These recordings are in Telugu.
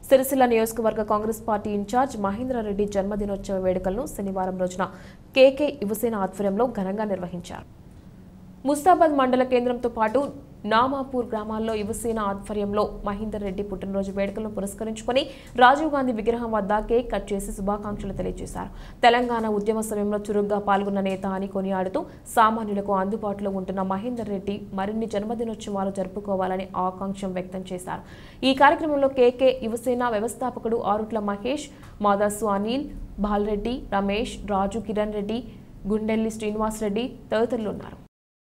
సిరిసిల్ల నియోజకవర్గ కాంగ్రెస్ పార్టీ ఇన్ఛార్జ్ మహేంద్రారెడ్డి జన్మదినోత్సవ వేడుకలను శనివారం రోజున కేకే యువసేన ఆధ్వర్యంలో ఘనంగా నిర్వహించారు ముస్తాబాద్ మండల కేంద్రంతో పాటు నామాపూర్ గ్రామాల్లో యువసేన ఆధ్వర్యంలో మహేందర్ రెడ్డి పుట్టినరోజు వేడుకలను పురస్కరించుకొని రాజీవ్ గాంధీ విగ్రహం వద్ద కేక్ కట్ చేసి శుభాకాంక్షలు తెలియజేశారు తెలంగాణ ఉద్యమ సమయంలో చురుగ్గా పాల్గొన్న నేత అని కొనియాడుతూ సామాన్యులకు అందుబాటులో ఉంటున్న మహేందర్ రెడ్డి మరిన్ని జన్మదినోత్సవాలు జరుపుకోవాలని ఆకాంక్షం వ్యక్తం చేశారు ఈ కార్యక్రమంలో కేకే యువసేన వ్యవస్థాపకుడు ఆరుట్ల మహేష్ మాదాసు అనిల్ బాలరెడ్డి రమేష్ రాజు కిరణ్ రెడ్డి గుండెల్లి శ్రీనివాస్ రెడ్డి తదితరులు ఉన్నారు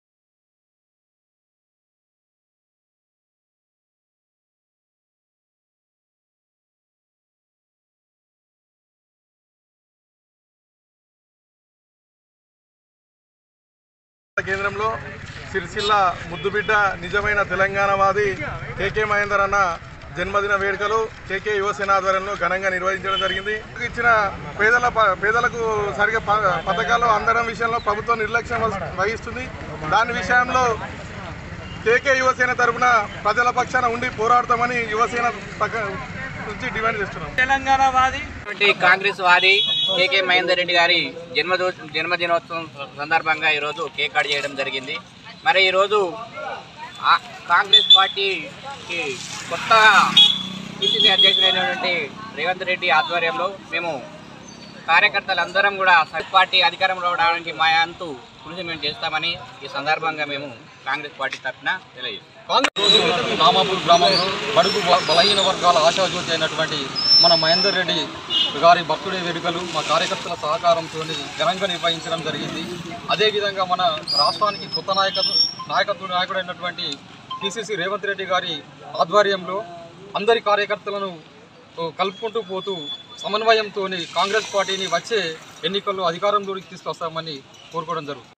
కేంద్రంలో సిరిసిల్ల ముద్దుబిడ్డ నిజమైన తెలంగాణవాది కేకే మహేందర్ అన్న జన్మదిన వేడుకలు కేకే యువసేన ఆధ్వర్యంలో ఘనంగా నిర్వహించడం జరిగింది ఇచ్చిన పేదల ప- పేదలకు సరిగా ప- పథకాలు అందడం విషయంలో ప్రభుత్వం నిర్లక్ష్యం వహి- వహిస్తుంది దాని విషయంలో కేకే యువసేన తరపున ప్రజల పక్షాన ఉండి పోరాడతామని యువసేన పక్క నుంచి డిమాండ్ చేస్తున్నాం తెలంగాణవాది కాంగ్రెస్ వాది కేకే మహేందర్ రెడ్డి గారి జన్మదో జన్మదినోత్సవం సందర్భంగా ఈరోజు కేక్ కట్ చేయడం జరిగింది మరి ఈరోజు ఆ కాంగ్రెస్ పార్టీకి కొత్తగా పిసిసి అధ్యక్షుడైనటువంటి రేవంత్ రెడ్డి ఆధ్వర్యంలో మేము కార్యకర్తలందరం కూడా సబ్ పార్టీ అధికారంలో రావడానికి మా అంతు కృషి మేము చేస్తామని ఈ సందర్భంగా మేము కాంగ్రెస్ పార్టీ తరఫున తెలియజేస్తాం కాంగ్రెస్ రోజు నామాపూర్ గ్రామంలో బడుగు బ- బలహీన వర్గాల ఆశాజ్యోతి అయినటువంటి మన మహేందర్ రెడ్డి గారి భక్తుడి వేడుకలు మా కార్యకర్తల సహకారంతో ఘనంగా నిర్వహించడం జరిగింది అదేవిధంగా మన రాష్ట్రానికి కొత్త నాయకత్వ నాయకత్వ నాయకుడైనటువంటి పిసిసి రేవంత్ రెడ్డి గారి ఆధ్వర్యంలో అందరి కార్యకర్తలను ఓ, కలుపుకుంటూ పోతూ సమన్వయంతో కాంగ్రెస్ పార్టీని వచ్చే ఎన్నికల్లో అధికారంలోకి తీసుకొస్తామని కోరుకోవడం జరుగుతుంది